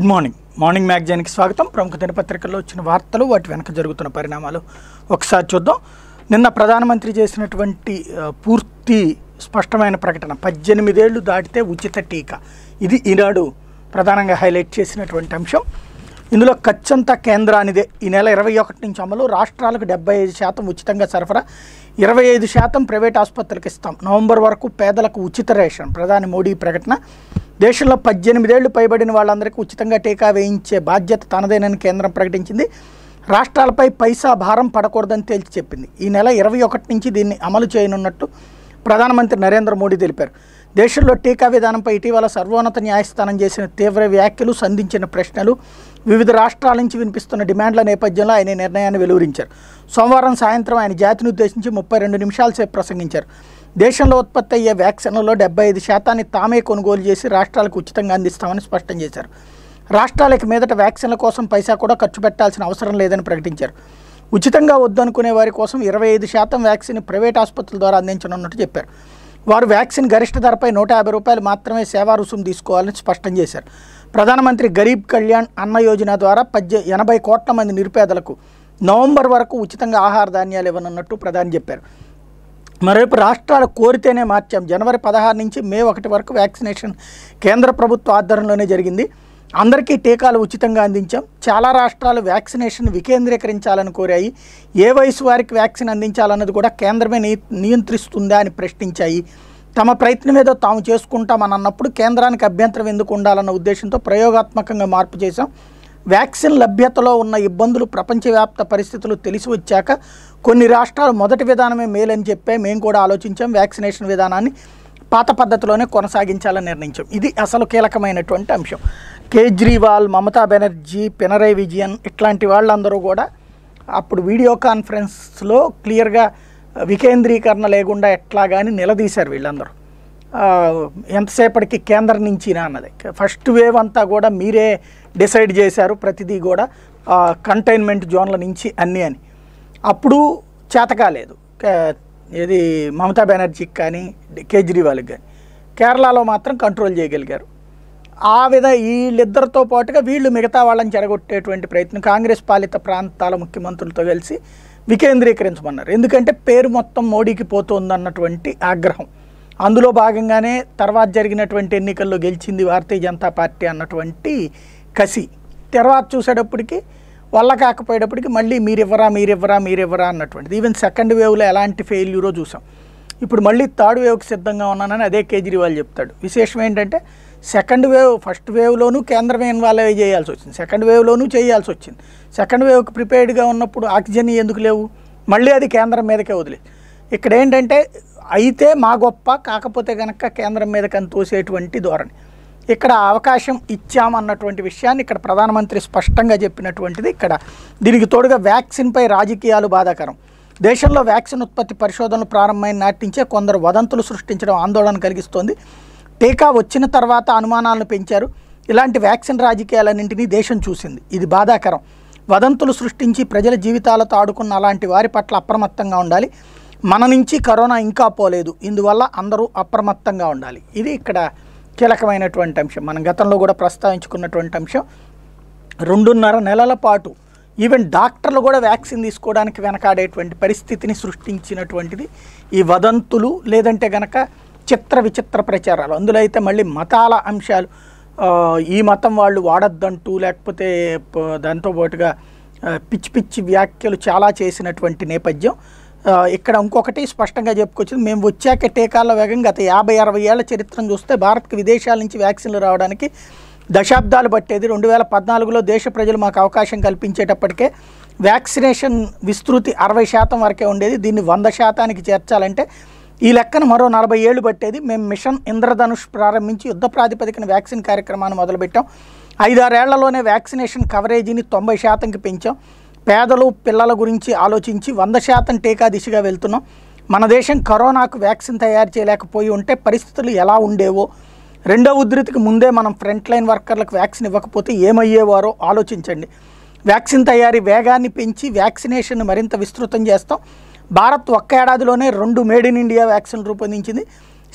good morning morning మ్యాగజైన్కి స్వాగతం ప్రముఖ దినపత్రికల్లో వచ్చిన వార్తలు వాటి వెనక జరుగుతున్న పరిణామాలు ఒకసారి చూద్దాం నిన్న ప్రధానమంత్రి చేసినటువంటి ఆ, పూర్తి స్పష్టమైన ప్రకటన పద్దెనిమిదేళ్లు దాటితే ఉచిత టీకా ఇది ఈనాడు ప్రధానంగా హైలైట్ చేసినటువంటి అంశం ఇందులో ఖర్చంతా కేంద్రానిదే ఈ నెల ఇరవై ఒకటి నుంచి అమలు రాష్ట్రాలకు డెబ్బై ఐదు శాతం ఉచితంగా సరఫరా ఇరవై ఐదు శాతం ప్రైవేట్ ఆసుపత్రులకు ఇస్తాం నవంబర్ వరకు పేదలకు ఉచిత రేషన్ ప్రధాని మోడీ ప్రకటన దేశంలో పద్దెనిమిదేళ్లు పైబడిన వాళ్ళందరికీ ఉచితంగా టీకా వేయించే బాధ్యత తనదేనని కేంద్రం ప్రకటించింది రాష్ట్రాలపై పైసా భారం పడకూడదని తేల్చి చెప్పింది ఈ నెల ఇరవై ఒకటి నుంచి దీన్ని అమలు చేయనున్నట్టు ప్రధానమంత్రి నరేంద్ర మోడీ తెలిపారు దేశంలో టీకా విధానంపై ఇటీవల సర్వోన్నత న్యాయస్థానం చేసిన తీవ్ర వ్యాఖ్యలు సంధించిన ప్రశ్నలు వివిధ రాష్ట్రాల నుంచి వినిపిస్తున్న డిమాండ్ల నేపథ్యంలో ఆయన ఈ నిర్ణయాన్ని వెలువరించారు సోమవారం సాయంత్రం ఆయన జాతిని ఉద్దేశించి ముప్పై రెండు నిమిషాల సేపు ప్రసంగించారు దేశంలో ఉత్పత్తి అయ్యే వ్యాక్సిన్లలో డెబ్బై ఐదు శాతాన్ని తామే కొనుగోలు చేసి రాష్ట్రాలకు ఉచితంగా అందిస్తామని స్పష్టం చేశారు రాష్ట్రాలకి మీదట వ్యాక్సిన్ల కోసం పైసా కూడా ఖర్చు పెట్టాల్సిన అవసరం లేదని ప్రకటించారు ఉచితంగా వద్దనుకునే వారి కోసం ఇరవై ఐదు శాతం వ్యాక్సిన్ ప్రైవేట్ ఆసుపత్రుల ద్వారా అందించనున్నట్టు చెప్పారు వారు వ్యాక్సిన్ గరిష్ట ధరపై నూట యాభై రూపాయలు మాత్రమే సేవా రుసుము తీసుకోవాలని స్పష్టం చేశారు ప్రధానమంత్రి గరీబ్ కళ్యాణ్ అన్న యోజన ద్వారా పద్దె ఎనభై కోట్ల మంది నిరుపేదలకు నవంబర్ వరకు ఉచితంగా ఆహార ధాన్యాలు ఇవ్వనున్నట్టు ప్రధాని చెప్పారు మరోవైపు రాష్ట్రాలు కోరితేనే మార్చాం జనవరి పదహారు నుంచి మే ఒకటి వరకు వ్యాక్సినేషన్ కేంద్ర ప్రభుత్వ ఆధ్వర్యంలోనే జరిగింది అందరికీ టీకాలు ఉచితంగా అందించాం చాలా రాష్ట్రాలు వ్యాక్సినేషన్ వికేంద్రీకరించాలని కోరాయి ఏ వయసు వారికి వ్యాక్సిన్ అందించాలన్నది కూడా కేంద్రమే నియ నియంత్రిస్తుందా అని ప్రశ్నించాయి తమ ప్రయత్నం ఏదో తాము చేసుకుంటామని అన్నప్పుడు కేంద్రానికి అభ్యంతరం ఎందుకు ఉండాలన్న ఉద్దేశంతో ప్రయోగాత్మకంగా మార్పు చేశాం వ్యాక్సిన్ లభ్యతలో ఉన్న ఇబ్బందులు ప్రపంచవ్యాప్త పరిస్థితులు తెలిసి వచ్చాక కొన్ని రాష్ట్రాలు మొదటి విధానమే మేలని చెప్పే మేము కూడా ఆలోచించాం వ్యాక్సినేషన్ విధానాన్ని పాత పద్ధతిలోనే కొనసాగించాలని నిర్ణయించాం ఇది అసలు కీలకమైనటువంటి అంశం కేజ్రీవాల్ మమతా బెనర్జీ పినరయ్ విజయన్ ఇట్లాంటి వాళ్ళందరూ కూడా అప్పుడు వీడియో కాన్ఫరెన్స్లో క్లియర్గా వికేంద్రీకరణ లేకుండా ఎట్లా కానీ నిలదీశారు వీళ్ళందరూ ఆ, ఎంతసేపటికి కేంద్రం నుంచి అన్నది ఫస్ట్ వేవ్ అంతా కూడా మీరే డిసైడ్ చేశారు ప్రతిదీ కూడా కంటైన్మెంట్ జోన్ల నుంచి అన్నీ అని అప్పుడు చేతకాలేదు కే- ఏది మమతా బెనర్జీకి కానీ కేజ్రీవాల్కి కానీ కేరళలో మాత్రం కంట్రోల్ చేయగలిగారు ఆ విధ వీళ్ళిద్దరితో పాటుగా వీళ్ళు మిగతా వాళ్ళని చెడగొట్టేటువంటి ప్రయత్నం కాంగ్రెస్ పాలిత ప్రాంతాల ముఖ్యమంత్రులతో కలిసి వికేంద్రీకరించమన్నారు ఎందుకంటే పేరు మొత్తం మోడీకి పోతుందన్నటువంటి ఆగ్రహం అందులో భాగంగానే తర్వాత జరిగినటువంటి ఎన్నికల్లో గెలిచింది భారతీయ జనతా పార్టీ అన్నటువంటి కసి తర్వాత చూసేటప్పటికి వల్ల కాకపోయేటప్పటికి మళ్ళీ మీరివ్వరా మీరివ్వరా మీరివ్వరా అన్నటువంటిది ఈవెన్ సెకండ్ వేవ్లో ఎలాంటి ఫెయిల్యూరో చూసాం ఇప్పుడు మళ్ళీ థర్డ్ వేవ్కి సిద్ధంగా ఉన్నానని అదే కేజ్రీవాల్ చెప్తాడు విశేషం ఏంటంటే సెకండ్ వేవ్ ఫస్ట్ వేవ్లోనూ కేంద్రమే ఇన్వాల్వ్ అయ్యి చేయాల్సి వచ్చింది సెకండ్ వేవ్లోనూ చేయాల్సి వచ్చింది సెకండ్ వేవ్కి ప్రిపేర్డ్గా ఉన్నప్పుడు ఆక్సిజన్ ఎందుకు లేవు మళ్ళీ అది కేంద్రం మీదకే వదిలేదు ఇక్కడ ఏంటంటే అయితే మా గొప్ప కాకపోతే కనుక కేంద్రం మీదకి అని తోసేటువంటి ధోరణి ఇక్కడ అవకాశం ఇచ్చామన్నటువంటి విషయాన్ని ఇక్కడ ప్రధానమంత్రి స్పష్టంగా చెప్పినటువంటిది ఇక్కడ దీనికి తోడుగా వ్యాక్సిన్పై రాజకీయాలు బాధాకరం దేశంలో వ్యాక్సిన్ ఉత్పత్తి పరిశోధనలు ప్రారంభమైన నాటి నుంచే కొందరు వదంతులు సృష్టించడం ఆందోళన కలిగిస్తోంది టీకా వచ్చిన తర్వాత అనుమానాలను పెంచారు ఇలాంటి వ్యాక్సిన్ రాజకీయాలన్నింటినీ దేశం చూసింది ఇది బాధాకరం వదంతులు సృష్టించి ప్రజల జీవితాలతో ఆడుకున్న అలాంటి వారి పట్ల అప్రమత్తంగా ఉండాలి మన నుంచి కరోనా ఇంకా పోలేదు ఇందువల్ల అందరూ అప్రమత్తంగా ఉండాలి ఇది ఇక్కడ కీలకమైనటువంటి అంశం మనం గతంలో కూడా ప్రస్తావించుకున్నటువంటి అంశం రెండున్నర నెలల పాటు ఈవెన్ డాక్టర్లు కూడా వ్యాక్సిన్ తీసుకోవడానికి వెనకాడేటువంటి పరిస్థితిని సృష్టించినటువంటిది ఈ వదంతులు లేదంటే గనక చిత్ర విచిత్ర ప్రచారాలు అందులో అయితే మళ్ళీ మతాల అంశాలు ఆ, ఈ మతం వాళ్ళు వాడద్దంటూ లేకపోతే ప- దాంతో పాటుగా ఆ, పిచ్చి పిచ్చి వ్యాఖ్యలు చాలా చేసినటువంటి నేపథ్యం ఆ, ఇక్కడ ఇంకొకటి స్పష్టంగా చెప్పుకొచ్చింది మేము వచ్చాక టీకాల వేగం గత యాభై అరవై ఏళ్ల చరిత్రను చూస్తే భారత్కి విదేశాల నుంచి వ్యాక్సిన్లు రావడానికి దశాబ్దాలు పట్టేది రెండు వేల పద్నాలుగులో దేశ ప్రజలు మాకు అవకాశం కల్పించేటప్పటికే వ్యాక్సినేషన్ విస్తృతి అరవై శాతం వరకే ఉండేది దీన్ని వంద శాతానికి చేర్చాలంటే ఈ లెక్కన మరో నలభై ఏళ్ళు పట్టేది మేము మిషన్ ఇంద్రధనుష్ ప్రారంభించి యుద్ధ ప్రాతిపదికన వ్యాక్సిన్ కార్యక్రమాన్ని మొదలుపెట్టాం ఐదారేళ్లలోనే వ్యాక్సినేషన్ కవరేజీని తొంభై శాతంకి పెంచాం పేదలు పిల్లల గురించి ఆలోచించి వంద శాతం టీకా దిశగా వెళ్తున్నాం మన దేశం కరోనాకు వ్యాక్సిన్ తయారు చేయలేకపోయి ఉంటే పరిస్థితులు ఎలా ఉండేవో రెండో ఉధృతికి ముందే మనం ఫ్రంట్ లైన్ వర్కర్లకు వ్యాక్సిన్ ఇవ్వకపోతే ఏమయ్యేవారో ఆలోచించండి వ్యాక్సిన్ తయారీ వేగాన్ని పెంచి వ్యాక్సినేషన్ మరింత విస్తృతం చేస్తాం భారత్ ఒక్క ఏడాదిలోనే రెండు మేడ్ ఇన్ ఇండియా వ్యాక్సిన్ రూపొందించింది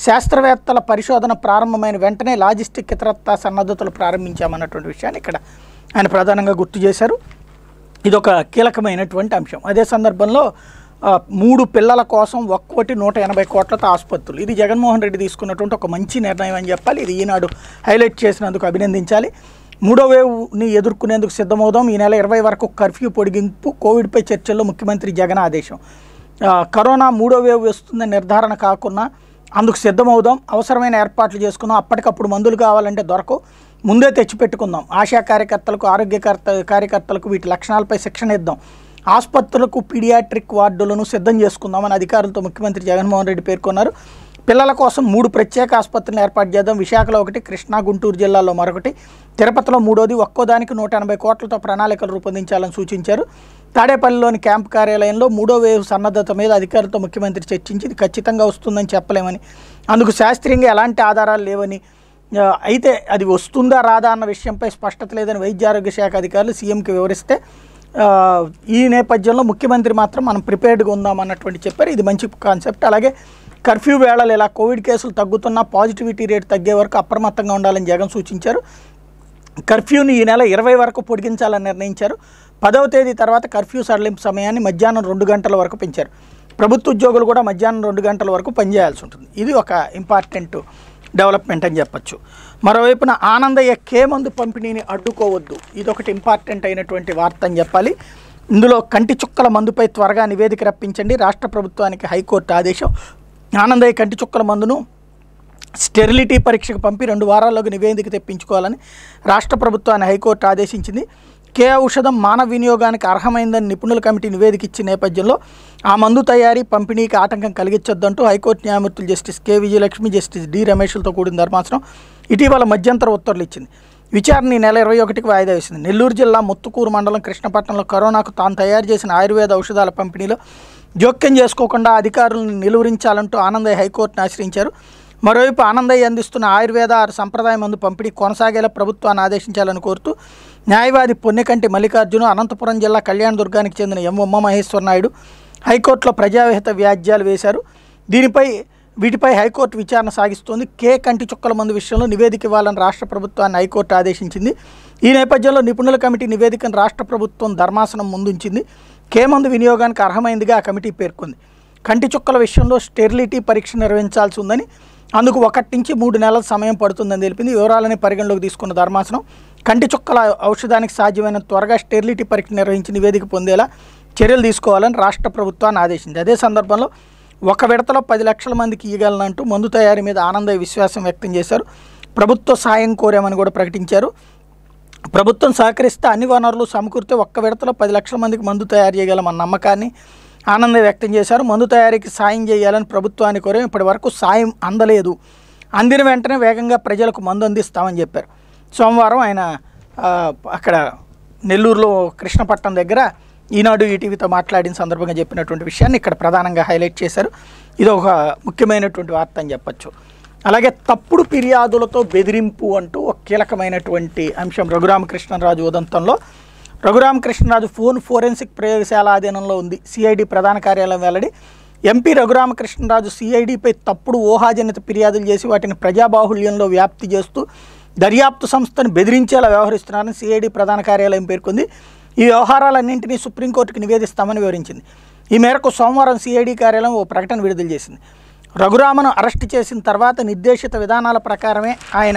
శాస్త్రవేత్తల పరిశోధన ప్రారంభమైన వెంటనే లాజిస్టిక్ ఇతరత్తా సన్నద్ధతలు ప్రారంభించామన్నటువంటి విషయాన్ని ఇక్కడ ఆయన ప్రధానంగా గుర్తు చేశారు ఇదొక కీలకమైనటువంటి అంశం అదే సందర్భంలో ఆ, మూడు పిల్లల కోసం ఒక్కోటి నూట ఎనభై కోట్లతో ఆసుపత్రులు ఇది జగన్మోహన్ రెడ్డి తీసుకున్నటువంటి ఒక మంచి నిర్ణయం అని చెప్పాలి ఇది ఈనాడు హైలైట్ చేసినందుకు అభినందించాలి మూడో వేవ్ని ఎదుర్కొనేందుకు సిద్ధమవుదాం ఈ నెల ఇరవై వరకు కర్ఫ్యూ పొడిగింపు కోవిడ్పై చర్చల్లో ముఖ్యమంత్రి జగన్ ఆదేశం ఆ, కరోనా మూడో వేవ్ వస్తుందని నిర్ధారణ కాకుండా అందుకు సిద్ధమవుదాం అవసరమైన ఏర్పాట్లు చేసుకుందాం అప్పటికప్పుడు మందులు కావాలంటే దొరకవు ముందే తెచ్చిపెట్టుకుందాం ఆశా కార్యకర్తలకు ఆరోగ్యకర్త కార్యకర్తలకు వీటి లక్షణాలపై శిక్షణ ఇద్దాం ఆసుపత్రులకు పీడియాట్రిక్ వార్డులను సిద్ధం చేసుకుందామని అధికారులతో ముఖ్యమంత్రి జగన్మోహన్ రెడ్డి పేర్కొన్నారు పిల్లల కోసం మూడు ప్రత్యేక ఆసుపత్రులను ఏర్పాటు చేద్దాం విశాఖలో ఒకటి కృష్ణా గుంటూరు జిల్లాలో మరొకటి తిరుపతిలో మూడోది ఒక్కోదానికి నూట ఎనభై కోట్లతో ప్రణాళికలు రూపొందించాలని సూచించారు తాడేపల్లిలోని క్యాంప్ కార్యాలయంలో మూడో వేవ్ సన్నద్ధత మీద అధికారులతో ముఖ్యమంత్రి చర్చించి ఇది ఖచ్చితంగా వస్తుందని చెప్పలేమని అందుకు శాస్త్రీయంగా ఎలాంటి ఆధారాలు లేవని ఆ, అయితే అది వస్తుందా రాదా అన్న విషయంపై స్పష్టత లేదని వైద్య ఆరోగ్య శాఖ అధికారులు సీఎంకి వివరిస్తే ఆ, ఈ నేపథ్యంలో ముఖ్యమంత్రి మాత్రం మనం ప్రిపేర్డ్గా ఉందామన్నటువంటి చెప్పారు ఇది మంచి కాన్సెప్ట్ అలాగే కర్ఫ్యూ వేళలు ఇలా కోవిడ్ కేసులు తగ్గుతున్నా పాజిటివిటీ రేట్ తగ్గే వరకు అప్రమత్తంగా ఉండాలని జగన్ సూచించారు కర్ఫ్యూని ఈ నెల ఇరవై వరకు పొడిగించాలని నిర్ణయించారు పదవ తేదీ తర్వాత కర్ఫ్యూ సడలింపు సమయాన్ని మధ్యాహ్నం రెండు గంటల వరకు పెంచారు ప్రభుత్వ ఉద్యోగులు కూడా మధ్యాహ్నం రెండు గంటల వరకు పనిచేయాల్సి ఉంటుంది ఇది ఒక ఇంపార్టెంట్ డెవలప్మెంట్ అని చెప్పొచ్చు మరోవైపున ఆనందయ్య కే మందు పంపిణీని అడ్డుకోవద్దు ఇదొకటి ఇంపార్టెంట్ అయినటువంటి వార్త అని చెప్పాలి ఇందులో కంటి చుక్కల మందుపై త్వరగా నివేదిక రప్పించండి రాష్ట్ర ప్రభుత్వానికి హైకోర్టు ఆదేశం ఆనందయ్య కంటి చుక్కల మందును స్టెరిలిటీ పరీక్షకు పంపి రెండు వారాల్లోకి నివేదిక తెప్పించుకోవాలని రాష్ట్ర ప్రభుత్వాన్ని హైకోర్టు ఆదేశించింది కే ఔషధం మానవ వినియోగానికి అర్హమైందని నిపుణుల కమిటీ నివేదిక ఇచ్చిన నేపథ్యంలో ఆ మందు తయారీ పంపిణీకి ఆటంకం కలిగించొద్దంటూ హైకోర్టు న్యాయమూర్తులు justice K Vijayalakshmi justice D రమేష్లతో కూడిన ధర్మాసనం ఇటీవల మధ్యంతర ఉత్తర్వులు ఇచ్చింది విచారణ ఈ నెల ఇరవై ఒకటికి వాయిదా వేసింది నెల్లూరు జిల్లా ముత్తుకూరు మండలం కృష్ణపట్నంలో కరోనాకు తాను తయారు చేసిన ఆయుర్వేద ఔషధాల పంపిణీలో జోక్యం చేసుకోకుండా అధికారులను నిలువరించాలంటూ ఆనందయ్య హైకోర్టును ఆశ్రయించారు మరోవైపు ఆనందయ్య అందిస్తున్న ఆయుర్వేద ఆరు సంప్రదాయ మందు పంపిణీ కొనసాగేలా ప్రభుత్వాన్ని ఆదేశించాలని కోరుతూ న్యాయవాది పొన్నెకంటి మల్లికార్జును అనంతపురం జిల్లా కళ్యాణ దుర్గానికి చెందిన ఎం ఉమ్మ మహేశ్వర నాయుడు హైకోర్టులో ప్రజావిహిత వ్యాజ్యాలు వేశారు దీనిపై వీటిపై హైకోర్టు విచారణ సాగిస్తోంది కే కంటి చుక్కల మందు విషయంలో నివేదిక ఇవ్వాలని రాష్ట్ర ప్రభుత్వాన్ని హైకోర్టు ఆదేశించింది ఈ నేపథ్యంలో నిపుణుల కమిటీ నివేదికను రాష్ట్ర ప్రభుత్వం ధర్మాసనం ముందుంచింది కే మందు వినియోగానికి అర్హమైందిగా ఆ కమిటీ పేర్కొంది కంటి చుక్కల విషయంలో స్టెరిలిటీ పరీక్ష నిర్వహించాల్సి ఉందని అందుకు ఒకటి నుంచి మూడు నెలల సమయం పడుతుందని తెలిపింది వివరాలని పరిగణలోకి తీసుకున్న ధర్మాసనం కంటి చుక్కల ఔషధానికి సాధ్యమైన త్వరగా స్టెరిలిటీ పరీక్ష నిర్వహించి నివేదిక పొందేలా చర్యలు తీసుకోవాలని రాష్ట్ర ప్రభుత్వాన్ని ఆదేశించింది అదే సందర్భంలో ఒక విడతలో పది లక్షల మందికి ఇవ్వగలనంటూ మందు తయారీ మీద ఆనందయ్య విశ్వాసం వ్యక్తం చేశారు ప్రభుత్వ సాయం కోరామని కూడా ప్రకటించారు ప్రభుత్వం సహకరిస్తే అన్ని వనరులు సమకూరితే ఒక్క విడతలో పది లక్షల మందికి మందు తయారు చేయగలమన్న నమ్మకాన్ని ఆనందం వ్యక్తం చేశారు మందు తయారీకి సాయం చేయాలని ప్రభుత్వాన్ని కోరాం ఇప్పటి వరకు సాయం అందలేదు అందిన వెంటనే వేగంగా ప్రజలకు మందు అందిస్తామని చెప్పారు సోమవారం ఆయన ఆ, అక్కడ నెల్లూరులో కృష్ణపట్నం దగ్గర ఈనాడు ఈటీవీతో మాట్లాడిన సందర్భంగా చెప్పినటువంటి విషయాన్ని ఇక్కడ ప్రధానంగా హైలైట్ చేశారు ఇది ఒక ముఖ్యమైనటువంటి వార్త అని చెప్పొచ్చు అలాగే తప్పుడు ఫిర్యాదులతో బెదిరింపు అంటూ ఒక కీలకమైనటువంటి అంశం రఘురామకృష్ణరాజు ఉదంతంలో రఘురామకృష్ణరాజు ఫోన్ ఫోరెన్సిక్ ప్రయోగశాల ఆధీనంలో ఉంది సిఐడి ప్రధాన కార్యాలయం వెల్లడి ఎంపీ రఘురామకృష్ణరాజు సిఐడిపై తప్పుడు ఊహాజనిత ఫిర్యాదులు చేసి వాటిని ప్రజాబాహుళ్యంలో వ్యాప్తి చేస్తూ దర్యాప్తు సంస్థను బెదిరించేలా వ్యవహరిస్తున్నారని సిఐడి ప్రధాన కార్యాలయం పేర్కొంది ఈ వ్యవహారాలన్నింటినీ సుప్రీంకోర్టుకు నివేదిస్తామని వివరించింది ఈ మేరకు సోమవారం సిఐడి కార్యాలయం ఓ ప్రకటన విడుదల చేసింది రఘురామను అరెస్ట్ చేసిన తర్వాత నిర్దేశిత విధానాల ప్రకారమే ఆయన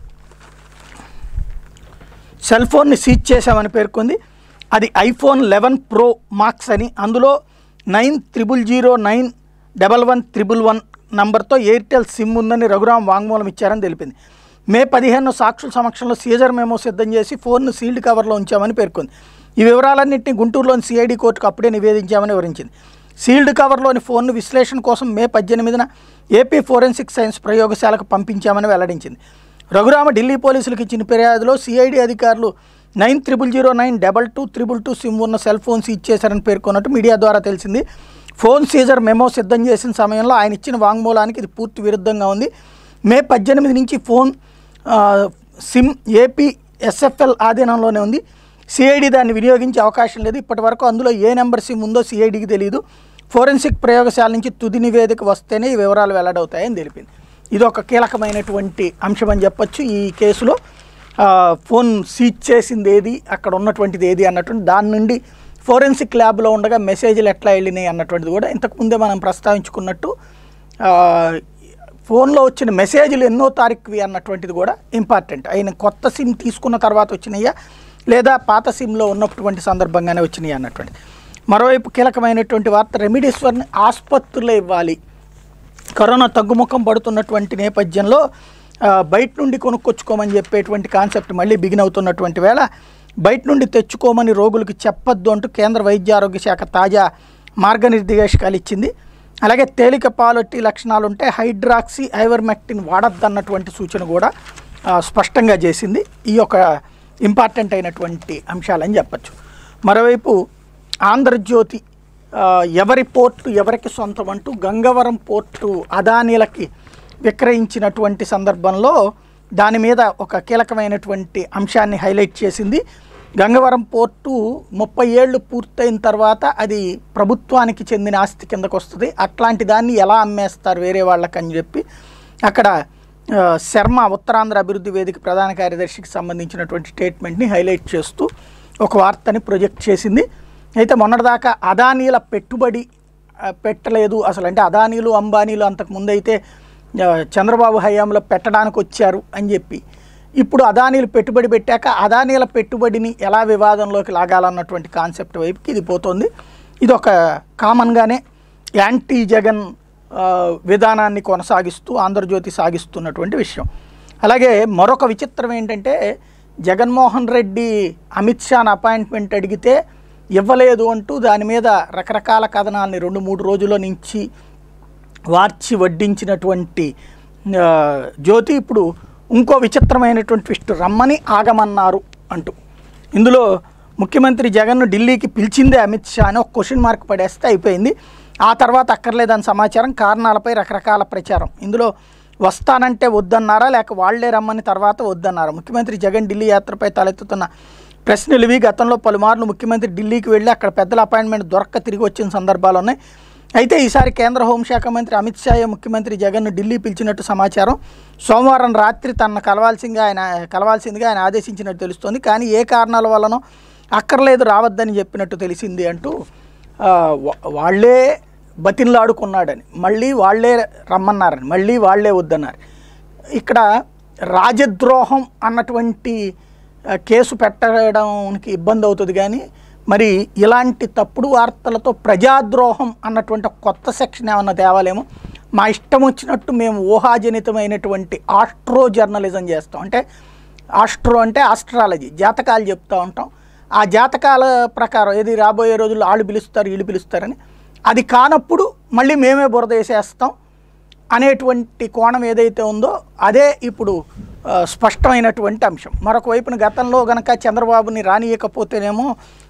సెల్ ఫోన్ని సీజ్ చేశామని పేర్కొంది అది ఐఫోన్ లెవెన్ ప్రో మాక్స్ అని అందులో nine triple zero nine double one triple one నంబర్తో ఎయిర్టెల్ సిమ్ ఉందని రఘురామ్ వాంగ్మూలం ఇచ్చారని తెలిపింది మే పదిహేను సాక్షుల సమక్షంలో సీజర్ మెమో సిద్ధం చేసి ఫోన్ను సీల్డ్ కవర్లో ఉంచామని పేర్కొంది ఈ వివరాలన్నింటినీ గుంటూరులోని సిఐడి కోర్టుకు అప్పుడే నివేదించామని వివరించింది సీల్డ్ కవర్లోని ఫోన్ను విశ్లేషణ కోసం మే పద్దెనిమిదిన ఏపీ ఫోరెన్సిక్ సైన్స్ ప్రయోగశాలకు పంపించామని వెల్లడించింది రఘురామ ఢిల్లీ పోలీసులకు ఇచ్చిన ఫిర్యాదులో సిఐడి అధికారులు nine triple zero nine double two triple two sim ఉన్న సెల్ ఫోన్ సీజ్ చేశారని పేర్కొన్నట్టు మీడియా ద్వారా తెలిసింది ఫోన్ సీజర్ మెమో సిద్ధం చేసిన సమయంలో ఆయన ఇచ్చిన వాంగ్మూలానికి ఇది పూర్తి విరుద్ధంగా ఉంది మే పద్దెనిమిది నుంచి ఫోన్ ఆ, సిమ్ ఏపీ ఎస్ఎఫ్ఎల్ ఆధీనంలోనే ఉంది సిఐడి దాన్ని వినియోగించే అవకాశం లేదు ఇప్పటి వరకు అందులో ఏ నెంబర్ సిమ్ ఉందో సిఐడికి తెలియదు ఫోరెన్సిక్ ప్రయోగశాల నుంచి తుది నివేదిక వస్తేనే ఈ వివరాలు వెల్లడవుతాయని తెలిపింది ఇది ఒక కీలకమైనటువంటి అంశం అని చెప్పొచ్చు ఈ కేసులో ఆ, ఫోన్ సీజ్ చేసింది ఏది అక్కడ ఉన్నటువంటిది ఏది అన్నటువంటి దాని నుండి ఫోరెన్సిక్ ల్యాబ్లో ఉండగా మెసేజ్లు ఎట్లా వెళ్ళినాయి అన్నటువంటిది కూడా ఇంతకుముందే మనం ప్రస్తావించుకున్నట్టు ఆ, ఫోన్లో వచ్చిన మెసేజ్లు ఎన్నో తారీఖువి అన్నటువంటిది కూడా ఇంపార్టెంట్ ఆయన కొత్త సిమ్ తీసుకున్న తర్వాత వచ్చినాయా లేదా పాత సిమ్లో ఉన్నటువంటి సందర్భంగానే వచ్చినాయి అన్నటువంటి మరోవైపు కీలకమైనటువంటి వార్త రెమిడీశ్వర్ని ఆసుపత్రుల్లో ఇవ్వాలి కరోనా తగ్గుముఖం పడుతున్నటువంటి నేపథ్యంలో ఆ, బయట నుండి కొనుక్కొచ్చుకోమని చెప్పేటువంటి కాన్సెప్ట్ మళ్ళీ బిగిన్ అవుతున్నటువంటి వేళ బయట నుండి తెచ్చుకోమని రోగులకు చెప్పొద్దు అంటూ కేంద్ర వైద్య ఆరోగ్య శాఖ తాజా మార్గనిర్దేశకాలు ఇచ్చింది అలాగే తేలిక పాలొట్టి లక్షణాలు ఉంటే హైడ్రాక్సీ ఐవర్మెక్టిన్ వాడద్దన్నటువంటి సూచన కూడా ఆ, స్పష్టంగా చేసింది ఈ యొక్క ఇంపార్టెంట్ అయినటువంటి అంశాలని చెప్పచ్చు మరోవైపు ఆంధ్రజ్యోతి ఆ, ఎవరి పోర్టు ఎవరికి సొంతం అంటూ గంగవరం పోర్టు అదానీలకి విక్రయించినటువంటి సందర్భంలో దాని మీద ఒక కీలకమైనటువంటి అంశాన్ని హైలైట్ చేసింది గంగవరం పోర్టు ముప్పై ఏళ్ళు పూర్తయిన తర్వాత అది ప్రభుత్వానికి చెందిన ఆస్తి కిందకు వస్తుంది అట్లాంటి దాన్ని ఎలా అమ్మేస్తారు వేరే వాళ్ళకని చెప్పి అక్కడ ఆ, శర్మ ఉత్తరాంధ్ర అభివృద్ధి వేదిక ప్రధాన కార్యదర్శికి సంబంధించినటువంటి స్టేట్మెంట్ని హైలైట్ చేస్తూ ఒక వార్తని ప్రొజెక్ట్ చేసింది అయితే మొన్నటిదాకా అదానీల పెట్టుబడి ఆ, పెట్టలేదు అసలు అంటే అదానీలు అంబానీలు అంతకు ముందు అయితే ఆ, చంద్రబాబు హయాంలో పెట్టడానికి వచ్చారు అని చెప్పి ఇప్పుడు అదానీలు పెట్టుబడి పెట్టాక అదానీల పెట్టుబడిని ఎలా వివాదంలోకి లాగాలన్నటువంటి కాన్సెప్ట్ వైపుకి ఇది పోతుంది ఇది ఒక కామన్గానే యాంటీ జగన్ ఆ, విధానాన్ని కొనసాగిస్తూ ఆంధ్రజ్యోతి సాగిస్తున్నటువంటి విషయం అలాగే మరొక విచిత్రం ఏంటంటే జగన్మోహన్ రెడ్డి అమిత్ షాను అపాయింట్మెంట్ అడిగితే ఇవ్వలేదు అంటూ దాని మీద రకరకాల కథనాల్ని రెండు మూడు రోజుల నుంచి వార్చి వడ్డించినటువంటి ఆ, జ్యోతి ఇప్పుడు ఇంకో విచిత్రమైనటువంటి ట్విస్ట్ రమ్మని ఆగమన్నారు అంటూ ఇందులో ముఖ్యమంత్రి జగన్ను ఢిల్లీకి పిలిచిందే అమిత్ షా అని ఒక క్వశ్చన్ మార్క్ పడేస్తే అయిపోయింది ఆ తర్వాత అక్కర్లేదని సమాచారం కారణాలపై రకరకాల ప్రచారం ఇందులో వస్తానంటే వద్దన్నారా లేక వాళ్లే రమ్మని తర్వాత వద్దన్నారా ముఖ్యమంత్రి జగన్ ఢిల్లీ యాత్రపై తలెత్తుతున్న ప్రశ్నలు ఇవి గతంలో పలుమార్లు ముఖ్యమంత్రి ఢిల్లీకి వెళ్ళి అక్కడ పెద్దల అపాయింట్మెంట్ దొరక్క తిరిగి వచ్చిన సందర్భాలు ఉన్నాయి అయితే ఈసారి కేంద్ర హోంశాఖ మంత్రి అమిత్ షాయే ముఖ్యమంత్రి జగన్ను ఢిల్లీ పిలిచినట్టు సమాచారం సోమవారం రాత్రి తనను కలవాల్సిందిగా ఆయన కలవాల్సిందిగా ఆయన ఆదేశించినట్టు తెలుస్తోంది కానీ ఏ కారణాల వల్లనో అక్కర్లేదు రావద్దని చెప్పినట్టు తెలిసింది అంటూ ఆ, వా- వాళ్ళే బతిన్లాడుకున్నాడని మళ్ళీ వాళ్ళే రమ్మన్నారని మళ్ళీ వాళ్ళే వద్దన్నారు ఇక్కడ రాజద్రోహం అన్నటువంటి ఆ, కేసు పెట్టడానికి ఇబ్బంది అవుతుంది కానీ మరి ఇలాంటి తప్పుడు వార్తలతో ప్రజాద్రోహం అన్నటువంటి ఒక కొత్త సెక్షన్ ఏమన్నా తేవాలేమో మా ఇష్టం వచ్చినట్టు మేము ఊహాజనితమైనటువంటి ఆస్ట్రో జర్నలిజం చేస్తాం అంటే ఆస్ట్రో అంటే ఆస్ట్రాలజీ జాతకాలు చెప్తూ ఉంటాం ఆ జాతకాల ప్రకారం ఏది రాబోయే రోజుల్లో వాళ్ళు పిలుస్తారు వీళ్ళు పిలుస్తారని అది కానప్పుడు మళ్ళీ మేమే బురద వేసేస్తాం అనేటువంటి కోణం ఏదైతే ఉందో అదే ఇప్పుడు ఆ, స్పష్టమైనటువంటి అంశం మరొక వైపున గతంలో గనక చంద్రబాబుని రానియకపోతేనేమో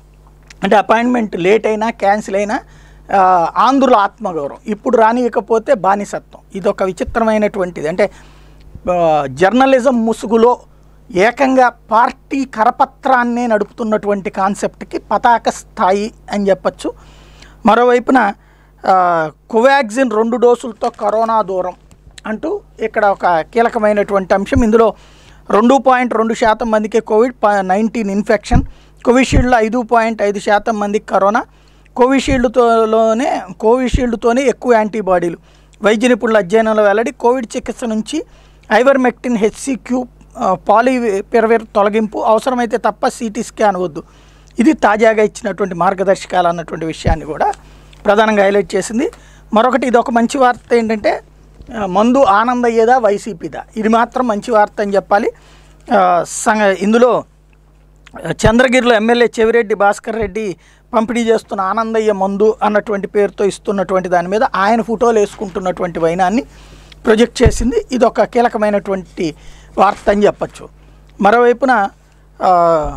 అంటే అపాయింట్మెంట్ లేట్ అయినా క్యాన్సిల్ అయినా ఆ, ఆంధ్రుల ఆత్మగౌరవం ఇప్పుడు రానియకపోతే బానిసత్వం ఇది ఒక విచిత్రమైనటువంటిది అంటే ఆ, జర్నలిజం ముసుగులో ఏకంగా పార్టీ కరపత్రాన్నే నడుపుతున్నటువంటి కాన్సెప్ట్కి పతాక స్థాయి అని చెప్పచ్చు మరోవైపున ఆ, కోవాక్సిన్ రెండు డోసులతో కరోనా దూరం అంటూ ఇక్కడ ఒక కీలకమైనటువంటి అంశం ఇందులో రెండు పాయింట్ రెండు శాతం మందికి కోవిడ్ నైన్టీన్ ఇన్ఫెక్షన్ కోవిషీల్డ్లో ఐదు పాయింట్ ఐదు శాతం మందికి కరోనా కోవిషీల్డ్తోనే కోవిషీల్డ్తోనే ఎక్కువ యాంటీబాడీలు వైద్య నిపుణుల అధ్యయనంలో వెల్లడి కోవిడ్ చికిత్స నుంచి ఐవర్మెక్టిన్ హెచ్సిక్యూ పాలిపిరవిర్ తొలగింపు అవసరమైతే తప్ప సిటీ స్కాన్ వద్దు ఇది తాజాగా ఇచ్చినటువంటి మార్గదర్శకాలు అన్నటువంటి విషయాన్ని కూడా ప్రధానంగా హైలైట్ చేసింది మరొకటి ఇది ఒక మంచి వార్త ఏంటంటే ఆ, మందు ఆనందయ్యేదా వైసీపీదా ఇది మాత్రం మంచి వార్త అని చెప్పాలి ఆ, సంగ ఇందులో చంద్రగిరిలో ఎమ్మెల్యే చెవిరెడ్డి భాస్కర్ రెడ్డి పంపిణీ చేస్తున్న ఆనందయ్య మందు అన్నటువంటి పేరుతో ఇస్తున్నటువంటి దాని మీద ఆయన ఫోటోలు వేసుకుంటున్నటువంటి వైనాన్ని ప్రొజెక్ట్ చేసింది ఇది ఒక కీలకమైనటువంటి వార్త అని చెప్పచ్చు మరోవైపున ఆ,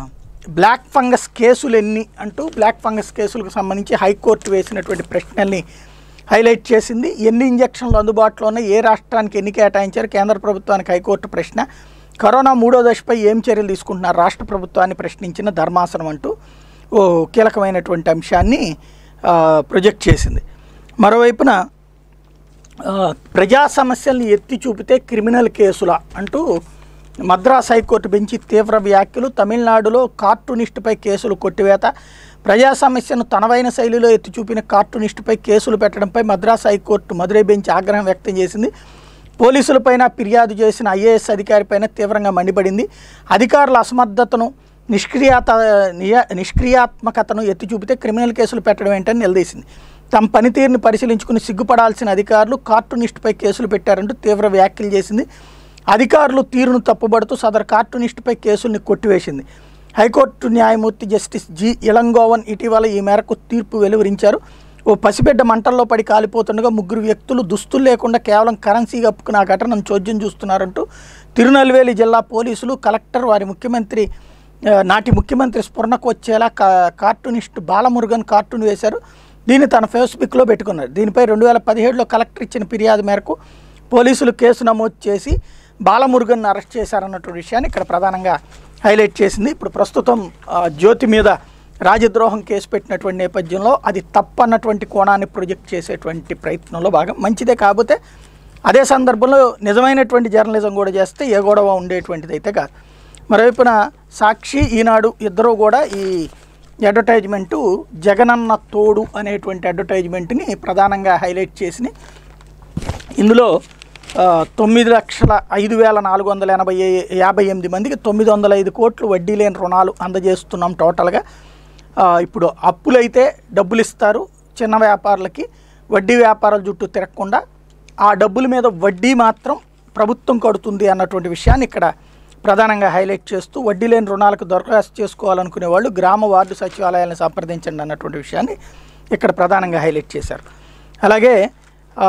బ్లాక్ ఫంగస్ కేసులు ఎన్ని అంటూ బ్లాక్ ఫంగస్ కేసులకు సంబంధించి హైకోర్టు వేసినటువంటి ప్రశ్నల్ని హైలైట్ చేసింది ఎన్ని ఇంజక్షన్లు అందుబాటులో ఉన్నాయి ఏ రాష్ట్రానికి ఎన్ని కేటాయించారు కేంద్ర ప్రభుత్వానికి హైకోర్టు ప్రశ్న కరోనా మూడో దశపై ఏం చర్యలు తీసుకుంటున్నారు రాష్ట్ర ప్రభుత్వాన్ని ప్రశ్నించిన ధర్మాసనం అంటూ ఓ కీలకమైనటువంటి అంశాన్ని ఆ, ప్రొజెక్ట్ చేసింది మరోవైపున ఆ, ప్రజా సమస్యల్ని ఎత్తి చూపితే క్రిమినల్ కేసుల అంటూ మద్రాస్ హైకోర్టు బెంచి తీవ్ర వ్యాఖ్యలు తమిళనాడులో కార్టూనిస్టుపై కేసులు కొట్టివేత ప్రజా సమస్యను తనవైన శైలిలో ఎత్తి చూపిన కార్టూనిస్టుపై కేసులు పెట్టడంపై మద్రాస్ హైకోర్టు మదురై బెంచ్ ఆగ్రహం వ్యక్తం చేసింది పోలీసులపైన ఫిర్యాదు చేసిన ఐఏఎస్ అధికారిపైన తీవ్రంగా మండిపడింది అధికారుల అసమర్థతను నిష్క్రియాత నియ- నిష్క్రియాత్మకతను ఎత్తి చూపితే క్రిమినల్ కేసులు పెట్టడం ఏంటని నిలదీసింది తమ పనితీరుని పరిశీలించుకుని సిగ్గుపడాల్సిన అధికారులు కార్టూనిస్టుపై కేసులు పెట్టారంటూ తీవ్ర వ్యాఖ్యలు చేసింది అధికారులు తీరును తప్పుబడుతూ సదరు కార్టూనిస్టుపై కేసుల్ని కొట్టివేసింది హైకోర్టు న్యాయమూర్తి జస్టిస్ జి ఇలంగోవన్ ఇటీవల ఈ మేరకు తీర్పు వెలువరించారు ఓ పసిబిడ్డ మంటల్లో పడి కాలిపోతుండగా ముగ్గురు వ్యక్తులు దుస్తులు లేకుండా కేవలం కరెన్సీ కప్పుకున్న ఆ ఘటనను చోద్యం చూస్తున్నారంటూ తిరునెల్వేలి జిల్లా పోలీసులు కలెక్టర్ వారి ముఖ్యమంత్రి ఆ, నాటి ముఖ్యమంత్రి స్ఫురణకు వచ్చేలా కా కార్టూనిస్ట్ బాలమురుగన్ కార్టూన్ వేశారు దీన్ని తన ఫేస్బుక్లో పెట్టుకున్నారు దీనిపై రెండు వేల పదిహేడులో కలెక్టర్ ఇచ్చిన ఫిర్యాదు మేరకు పోలీసులు కేసు నమోదు చేసి బాలమురుగన్ అరెస్ట్ చేశారన్నటువంటి విషయాన్ని ఇక్కడ ప్రధానంగా హైలైట్ చేసింది ఇప్పుడు ప్రస్తుతం ఆ, జ్యోతి మీద రాజద్రోహం కేసు పెట్టినటువంటి నేపథ్యంలో అది తప్పన్నటువంటి కోణాన్ని ప్రొజెక్ట్ చేసేటువంటి ప్రయత్నంలో భాగం మంచిదే కాకపోతే అదే సందర్భంలో నిజమైనటువంటి జర్నలిజం కూడా చేస్తే ఏ గొడవ ఉండేటువంటిది అయితే కాదు మరోవైపున సాక్షి ఈనాడు ఇద్దరూ కూడా ఈ అడ్వర్టైజ్మెంటు జగనన్న తోడు అనేటువంటి అడ్వర్టైజ్మెంట్ని ప్రధానంగా హైలైట్ చేసి ఇందులో ఆ, తొమ్మిది లక్షల ఐదు వేల నాలుగు వందల ఎనభై ఏ- యాభై ఎనిమిది మందికి తొమ్మిది వందల ఐదు కోట్లు వడ్డీ లేని రుణాలు అందజేస్తున్నాం టోటల్గా ఆ, ఇప్పుడు అప్పులైతే డబ్బులు ఇస్తారు చిన్న వ్యాపారులకి వడ్డీ వ్యాపారాల చుట్టూ తిరగకుండా ఆ డబ్బుల మీద వడ్డీ మాత్రం ప్రభుత్వం కడుతుంది అన్నటువంటి విషయాన్ని ఇక్కడ ప్రధానంగా హైలైట్ చేస్తూ వడ్డీ లేని రుణాలకు దరఖాస్తు చేసుకోవాలనుకునే వాళ్ళు గ్రామ వార్డు సచివాలయాలను సంప్రదించండి అన్నటువంటి విషయాన్ని ఇక్కడ ప్రధానంగా హైలైట్ చేశారు అలాగే ఆ,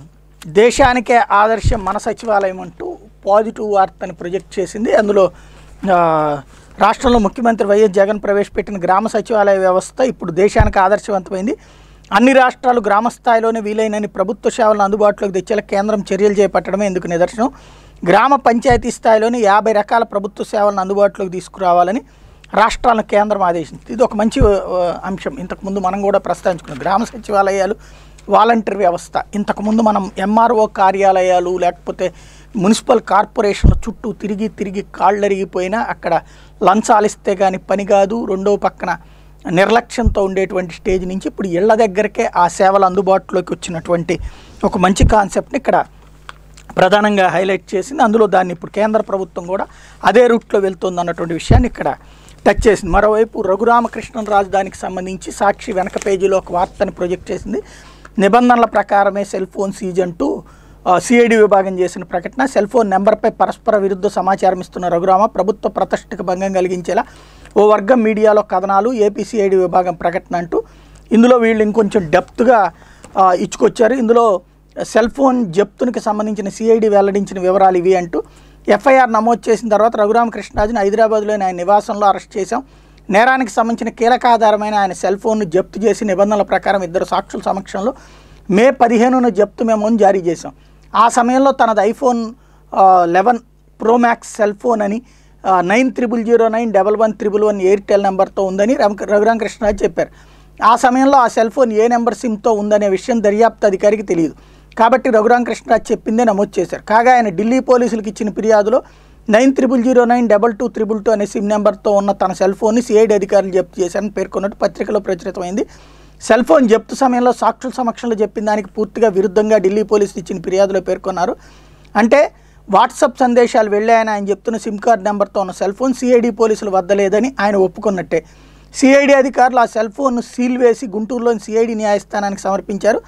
దేశానికే ఆదర్శం మన సచివాలయం అంటూ పాజిటివ్ వార్తని ప్రొజెక్ట్ చేసింది అందులో ఆ, రాష్ట్రంలో ముఖ్యమంత్రి వైఎస్ జగన్ ప్రవేశపెట్టిన గ్రామ సచివాలయ వ్యవస్థ ఇప్పుడు దేశానికి ఆదర్శవంతమైంది అన్ని రాష్ట్రాలు గ్రామ స్థాయిలోనే వీలైనన్ని ప్రభుత్వ సేవలను అందుబాటులోకి తెచ్చేలా కేంద్రం చర్యలు చేపట్టడమే ఇందుకు నిదర్శనం గ్రామ పంచాయతీ స్థాయిలోనే యాభై రకాల ప్రభుత్వ సేవలను అందుబాటులోకి తీసుకురావాలని రాష్ట్రాలను కేంద్రం ఆదేశించింది ఇది ఒక మంచి ఆ, అంశం ఇంతకుముందు మనం కూడా ప్రస్తావించుకున్నాం గ్రామ సచివాలయాలు వాలంటీర్ వ్యవస్థ ఇంతకుముందు మనం ఎంఆర్ఓ కార్యాలయాలు లేకపోతే మున్సిపల్ కార్పొరేషన్ల చుట్టూ తిరిగి తిరిగి కాళ్ళరిగిపోయినా అక్కడ లంచాలు ఇస్తే కానీ పని కాదు రెండో పక్కన నిర్లక్ష్యంతో ఉండేటువంటి స్టేజ్ నుంచి ఇప్పుడు ఇళ్ల దగ్గరకే ఆ సేవలు అందుబాటులోకి వచ్చినటువంటి ఒక మంచి కాన్సెప్ట్ని ఇక్కడ ప్రధానంగా హైలైట్ చేసింది అందులో దాన్ని ఇప్పుడు కేంద్ర ప్రభుత్వం కూడా అదే రూట్లో వెళ్తుంది అన్నటువంటి విషయాన్ని ఇక్కడ టచ్ చేసింది మరోవైపు రఘురామకృష్ణన్ రాజధానికి సంబంధించి సాక్షి వెనక పేజీలో ఒక వార్తని ప్రొజెక్ట్ చేసింది నిబంధనల ప్రకారమే సెల్ ఫోన్ సీజ్ అంటూ సిఐడి విభాగం చేసిన ప్రకటన సెల్ ఫోన్ నెంబర్పై పరస్పర విరుద్ధ సమాచారం ఇస్తున్న రఘురామ ప్రభుత్వ ప్రతిష్టకు భంగం కలిగించేలా ఓ వర్గం మీడియాలో కథనాలు ఏపీసీఐడి విభాగం ప్రకటన అంటూ ఇందులో వీళ్ళు ఇంకొంచెం డెప్త్గా ఆ, ఇచ్చుకొచ్చారు ఇందులో సెల్ ఫోన్ జప్తునికి సంబంధించిన సిఐడి వెల్లడించిన వివరాలు ఇవి అంటూ ఎఫ్ఐఆర్ నమోదు చేసిన తర్వాత రఘురామకృష్ణరాజును హైదరాబాద్లోని ఆయన నివాసంలో అరెస్ట్ చేశాం నేరానికి సంబంధించిన కీలక ఆధారమైన ఆయన సెల్ ఫోన్ను జప్తు చేసి నిబంధనల ప్రకారం ఇద్దరు సాక్షుల సమక్షంలో మే పదిహేనున జప్తు మెమోను జారీ చేశాం ఆ సమయంలో తనది iPhone eleven pro max cell phone అని nine triple zero nine double one triple one Airtel నెంబర్తో ఉందని రమ- రఘురామకృష్ణరాజు చెప్పారు ఆ సమయంలో ఆ సెల్ ఫోన్ ఏ నెంబర్ సిమ్తో ఉందనే విషయం దర్యాప్తు అధికారికి తెలియదు కాబట్టి రఘురామకృష్ణరాజు చెప్పిందే నమోదు చేశారు కాగా ఆయన ఢిల్లీ పోలీసులకు ఇచ్చిన ఫిర్యాదులో nine triple zero nine double two triple two అనే సిమ్ నెంబర్తో ఉన్న తన సెల్ ఫోన్ని సిఐడి అధికారులు జప్తు చేశారని పేర్కొన్నట్టు పత్రికలో ప్రచురితమైంది సెల్ ఫోన్ జప్తు సమయంలో సాక్షుల సమక్షంలో చెప్పిన దానికి పూర్తిగా విరుద్ధంగా ఢిల్లీ పోలీసులు ఇచ్చిన ఫిర్యాదులో పేర్కొన్నారు అంటే వాట్సాప్ సందేశాలు వెళ్ళాయని ఆయన చెప్తున్న సిమ్ కార్డ్ నెంబర్తో ఉన్న సెల్ ఫోన్ సిఐడి పోలీసులు వద్ద లేదని ఆయన ఒప్పుకున్నట్టే సిఐడి అధికారులు ఆ సెల్ ఫోన్ను సీల్ వేసి గుంటూరులోని సిఐడి న్యాయస్థానానికి సమర్పించారు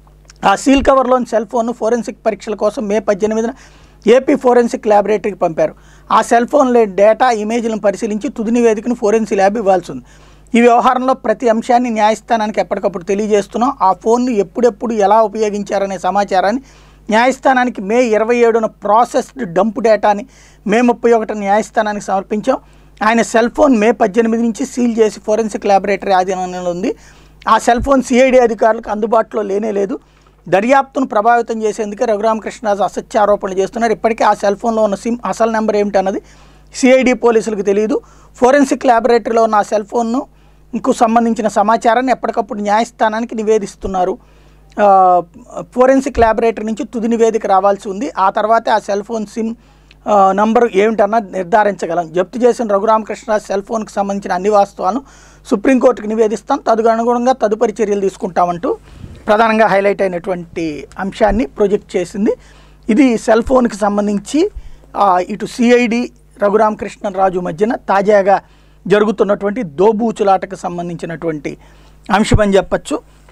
ఆ సీల్ కవర్లోని సెల్ ఫోన్ను ఫోరెన్సిక్ పరీక్షల కోసం మే పద్దెనిమిదిన ఏపీ ఫోరెన్సిక్ ల్యాబొరేటరీకి పంపారు ఆ సెల్ ఫోన్లో డేటా ఇమేజ్లను పరిశీలించి తుది నివేదికను ఫోరెన్సిక్ ల్యాబ్ ఇవ్వాల్సి ఉంది ఈ వ్యవహారంలో ప్రతి అంశాన్ని న్యాయస్థానానికి ఎప్పటికప్పుడు తెలియజేస్తున్నాం ఆ ఫోన్ను ఎప్పుడెప్పుడు ఎలా ఉపయోగించారనే సమాచారాన్ని న్యాయస్థానానికి మే ఇరవై ఏడున ప్రాసెస్డ్ డంప్ డేటాని మే ముప్పై ఒకటి న్యాయస్థానానికి సమర్పించాం ఆయన సెల్ ఫోన్ మే పద్దెనిమిది నుంచి సీల్ చేసి ఫోరెన్సిక్ ల్యాబొరేటరీ ఆధీనంలో ఉంది ఆ సెల్ ఫోన్ సిఐడి అధికారులకు అందుబాటులో లేనే లేదు దర్యాప్తును ప్రభావితం చేసేందుకే రఘురామకృష్ణరాజు అసత్య ఆరోపణలు చేస్తున్నారు ఇప్పటికే ఆ సెల్ ఫోన్లో ఉన్న సిమ్ అసలు నెంబర్ ఏమిటన్నది సిఐడి పోలీసులకు తెలియదు ఫోరెన్సిక్ ల్యాబొరేటరీలో ఉన్న ఆ సెల్ ఫోన్ను ఇంకు సంబంధించిన సమాచారాన్ని ఎప్పటికప్పుడు న్యాయస్థానానికి నివేదిస్తున్నారు ఫోరెన్సిక్ ల్యాబొరేటరీ నుంచి తుది నివేదిక రావాల్సి ఉంది ఆ తర్వాతే ఆ సెల్ ఫోన్ సిమ్ ఆ, నంబరు ఏమిటన్నా నిర్ధారించగలం జప్తు చేసిన రఘురామకృష్ణ సెల్ ఫోన్కి సంబంధించిన అన్ని వాస్తవాలను సుప్రీంకోర్టుకు నివేదిస్తాం తదుగు అనుగుణంగా తదుపరి చర్యలు తీసుకుంటామంటూ ప్రధానంగా హైలైట్ అయినటువంటి అంశాన్ని ప్రొజెక్ట్ చేసింది ఇది సెల్ ఫోన్కి సంబంధించి ఆ, ఇటు సిఐడి రఘురామకృష్ణరాజు మధ్యన తాజాగా జరుగుతున్నటువంటి దోబూచులాటకు సంబంధించినటువంటి అంశమని చెప్పచ్చు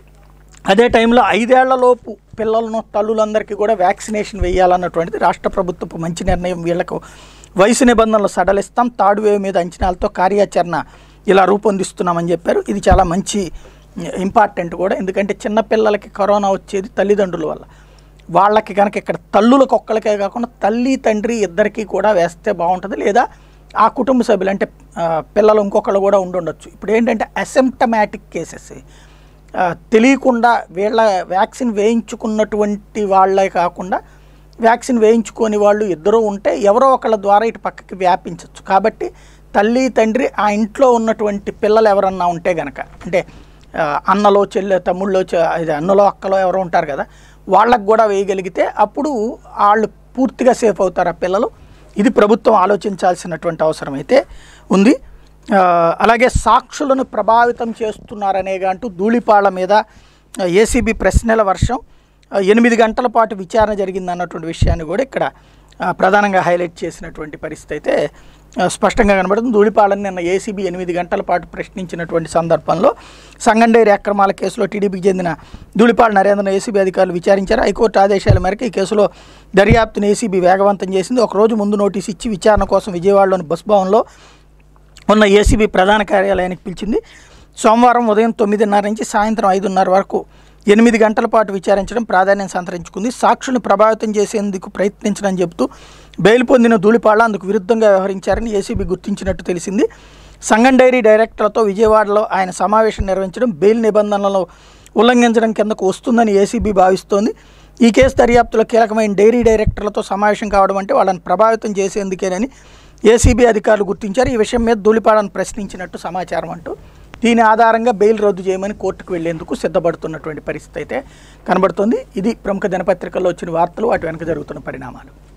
అదే టైంలో ఐదేళ్లలోపు పిల్లలను తల్లులందరికీ కూడా వ్యాక్సినేషన్ వేయాలన్నటువంటిది రాష్ట్ర ప్రభుత్వపు మంచి నిర్ణయం వీళ్లకు వయసు నిబంధనలు సడలిస్తాం తాడు వేవ్ మీద అంచనాలతో కార్యాచరణ ఇలా రూపొందిస్తున్నామని చెప్పారు ఇది చాలా మంచి ఇంపార్టెంట్ కూడా ఎందుకంటే చిన్న పిల్లలకి కరోనా వచ్చేది తల్లిదండ్రుల వల్ల వాళ్ళకి కనుక ఇక్కడ తల్లులకు ఒక్కరికే కాకుండా తల్లి తండ్రి ఇద్దరికీ కూడా వేస్తే బాగుంటుంది లేదా ఆ కుటుంబ సభ్యులు అంటే ఆ, పిల్లలు ఇంకొకళ్ళు కూడా ఉండుండొచ్చు ఇప్పుడు ఏంటంటే అసెంప్టమాటిక్ కేసెస్ ఆ, తెలియకుండా వీళ్ళ వ్యాక్సిన్ వేయించుకున్నటువంటి వాళ్ళే కాకుండా వ్యాక్సిన్ వేయించుకొని వాళ్ళు ఇద్దరూ ఉంటే ఎవరో ఒకళ్ళ ద్వారా ఇటు పక్కకి వ్యాపించవచ్చు కాబట్టి తల్లి తండ్రి ఆ ఇంట్లో ఉన్నటువంటి పిల్లలు ఎవరన్నా ఉంటే గనక అంటే ఆ, అన్నలో చెల్లె తమ్ముళ్ళో చె- ఇది అన్నలో అక్కలో ఎవరో ఉంటారు కదా వాళ్ళకు కూడా వేయగలిగితే అప్పుడు వాళ్ళు పూర్తిగా సేఫ్ అవుతారు ఆ పిల్లలు ఇది ప్రభుత్వం ఆలోచించాల్సినటువంటి అవసరం అయితే ఉంది ఆ, అలాగే సాక్షులను ప్రభావితం చేస్తున్నారనేగా అంటూ ధూళిపాళ్ల మీద ఏసీబీ ప్రశ్నల వర్షం ఆ, ఎనిమిది గంటల పాటు విచారణ జరిగింది అన్నటువంటి విషయాన్ని కూడా ఇక్కడ ఆ, ప్రధానంగా హైలైట్ చేసినటువంటి పరిస్థితి అయితే ఆ, స్పష్టంగా కనబడుతుంది ధూళిపాళని నిన్న ఏసీబీ ఎనిమిది గంటల పాటు ప్రశ్నించినటువంటి సందర్భంలో సంగండేరి అక్రమాల కేసులో టీడీపీకి చెందిన ధూళిపాళ నరేంద్రను ఏసీబీ అధికారులు విచారించారు హైకోర్టు ఆదేశాల మేరకు ఈ కేసులో దర్యాప్తును ఏసీబీ వేగవంతం చేసింది ఒక రోజు ముందు నోటీస్ ఇచ్చి విచారణ కోసం విజయవాడలోని బస్ భవన్లో ఉన్న ఏసీబీ ప్రధాన కార్యాలయానికి పిలిచింది సోమవారం ఉదయం తొమ్మిదిన్నర నుంచి సాయంత్రం ఐదున్నర వరకు ఎనిమిది గంటల పాటు విచారించడం ప్రాధాన్యం సంతరించుకుంది సాక్షులను ప్రభావితం చేసేందుకు ప్రయత్నించడం చెబుతూ బెయిల్ పొందిన ధూళిపాళ అందుకు విరుద్ధంగా వ్యవహరించారని ఏసీబీ గుర్తించినట్టు తెలిసింది సంగం డైరీ డైరెక్టర్లతో విజయవాడలో ఆయన సమావేశం నిర్వహించడం బెయిల్ నిబంధనలను ఉల్లంఘించడం కిందకు వస్తుందని ఏసీబీ భావిస్తోంది ఈ కేసు దర్యాప్తులో కీలకమైన డైరీ డైరెక్టర్లతో సమావేశం కావడం అంటే వాళ్ళని ప్రభావితం చేసేందుకేనని ఏసీబీ అధికారులు గుర్తించారు ఈ విషయం మీద ధూళిపాడను ప్రశ్నించినట్టు సమాచారం అంటూ దీని ఆధారంగా బెయిల్ రద్దు చేయమని కోర్టుకు వెళ్లేందుకు సిద్ధపడుతున్నటువంటి పరిస్థితి అయితే కనబడుతుంది ఇది ప్రముఖ దినపత్రికల్లో వచ్చిన వార్తలు వాటి వెనుక జరుగుతున్న పరిణామాలు